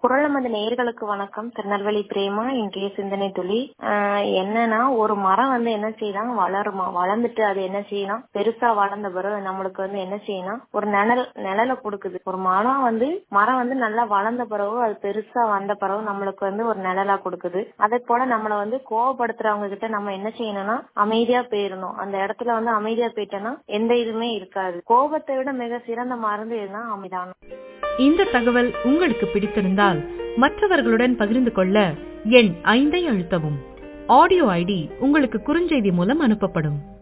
குரல் நமது நேயர்களுக்கு வணக்கம் திருநெல்வேலி பிரேமா இன்றைய சிந்தனை துளி ஆஹ் என்னன்னா ஒரு மரம் வந்து என்ன செய்யலாம் வளருமா வளர்ந்துட்டு அது என்ன செய்யலாம் பெருசா வளர்ந்த பிறகு நம்மளுக்கு வந்து என்ன செய்யணும் ஒரு நிழல் நிழலை கொடுக்குது ஒரு மரம் வந்து மரம் வந்து நல்லா வளர்ந்த பிறகு அது பெருசா வந்த பிறகு நம்மளுக்கு வந்து ஒரு நிழலா கொடுக்குது அதே போல நம்மள வந்து கோவப்படுத்துறவங்க கிட்ட நம்ம என்ன செய்யணும்னா அமைதியா போயிடணும் அந்த இடத்துல வந்து அமைதியா போயிட்டோம்னா எந்த இதுவுமே இருக்காது கோபத்தை விட மிக சிறந்த மருந்து எதுனா அமைதானம் இந்த தகவல் உங்களுக்கு பிடித்திருந்தால் மற்றவர்களுடன் பகிர்ந்து கொள்ள எண் ஐந்தை அழுத்தவும் ஆடியோ ஐடி உங்களுக்கு குறுஞ்செய்தி மூலம் அனுப்பப்படும்